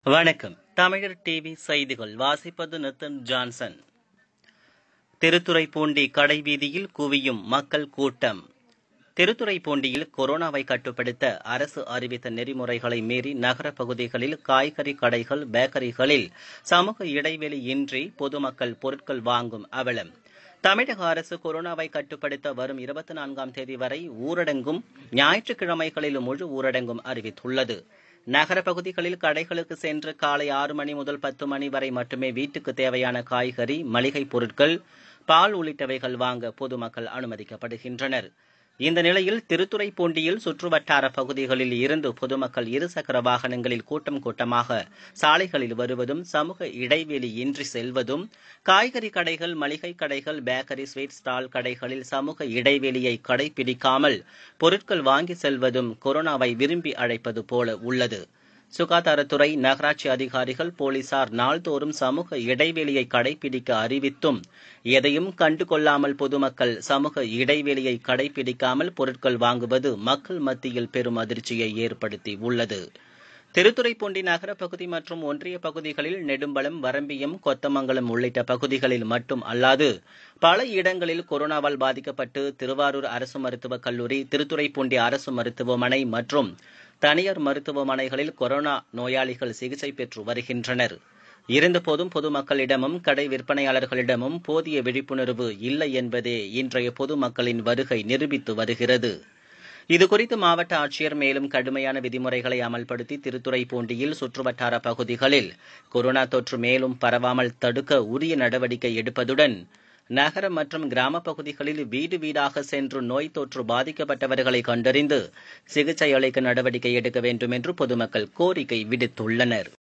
வணக்கம் தமிழர் டிவி செய்திகள் வாசிப்பது நித்தன் ஜான்சன் திருத்துறைப்பூண்டி கடைவீதியில் குவியும் மக்கள் கூட்டம் திருத்துறைப்பூண்டியில் கொரோனாவை கட்டுப்படுத்த அரசு அறிவித்த நெறிமுறைகளை மீறி நகர பகுதிகளில் காய்கறி கடைகள் பேக்கரிகளில் சமூக இடைவெளி இன்றி பொதுமக்கள் பொருட்கள் வாங்கும் அவலம் தமிழக அரசு கொரோனாவை கட்டுப்படுத்த வரும் இருபத்தி நான்காம் தேதி வரை ஊரடங்கும் ஞாயிற்றுக்கிழமைகளில் முழு ஊரடங்கும் அறிவித்துள்ளது நகர பகுதிகளில் கடைகளுக்கு சென்று காலை ஆறு மணி முதல் பத்து மணி வரை மட்டுமே வீட்டுக்கு தேவையான காய்கறி மளிகை பொருட்கள் பால் உள்ளிட்டவைகள் வாங்க பொதுமக்கள் அனுமதிக்கப்படுகின்றனர் இந்த நிலையில் திருத்துறைப்பூண்டியில் சுற்றுவட்டார பகுதிகளில் இருந்து பொதுமக்கள் இருசக்கர வாகனங்களில் கூட்டம் கூட்டமாக சாலைகளில் வருவதும் சமூக இடைவெளி இன்றி செல்வதும் காய்கறி கடைகள் மளிகை கடைகள் பேக்கரி ஸ்வீட் ஸ்டால் கடைகளில் சமூக இடைவெளியை கடைபிடிக்காமல் பொருட்கள் வாங்கி செல்வதும் கொரோனாவை விரும்பி அழைப்பது போல உள்ளது சுகாதாரத்துறை நகராட்சி அதிகாரிகள் போலீசார் நாள்தோறும் சமூக இடைவெளியை கடைபிடிக்க அறிவித்தும் எதையும் கண்டுகொள்ளாமல் பொதுமக்கள் சமூக இடைவெளியை கடைபிடிக்காமல் பொருட்கள் வாங்குவது மக்கள் மத்தியில் பெரும் அதிர்ச்சியை ஏற்படுத்தி உள்ளது திருத்துறைப்பூண்டி நகர பகுதி மற்றும் ஒன்றிய பகுதிகளில் நெடும்பலம் வரம்பியம் கொத்தமங்கலம் உள்ளிட்ட பகுதிகளில் மட்டும் அல்லாது பல இடங்களில் கொரோனாவால் பாதிக்கப்பட்டு திருவாரூர் அரசு மருத்துவக் கல்லூரி திருத்துறைப்பூண்டி அரசு மருத்துவமனை மற்றும் தனியார் மருத்துவமனைகளில் கொரோனா நோயாளிகள் சிகிச்சை பெற்று வருகின்றனர் இருந்தபோதும் பொதுமக்களிடமும் கடை விற்பனையாளர்களிடமும் போதிய விழிப்புணர்வு இல்லை என்பதே இன்றைய பொதுமக்களின் வருகை நிரூபித்து வருகிறது இதுகுறித்து மாவட்ட ஆட்சியர் மேலும் கடுமையான விதிமுறைகளை அமல்படுத்தி திருத்துறைப்பூண்டியில் சுற்றுவட்டார பகுதிகளில் கொரோனா தொற்று மேலும் பரவாமல் தடுக்க உரிய நடவடிக்கை எடுப்பதுடன் நகர மற்றும் கிராம பகுதிகளில் வீடு வீடாக சென்று நோய் தொற்று பாதிக்கப்பட்டவர்களை கண்டறிந்து சிகிச்சை அளிக்க நடவடிக்கை எடுக்க வேண்டும் என்று பொதுமக்கள் கோரிக்கை விடுத்துள்ளனர்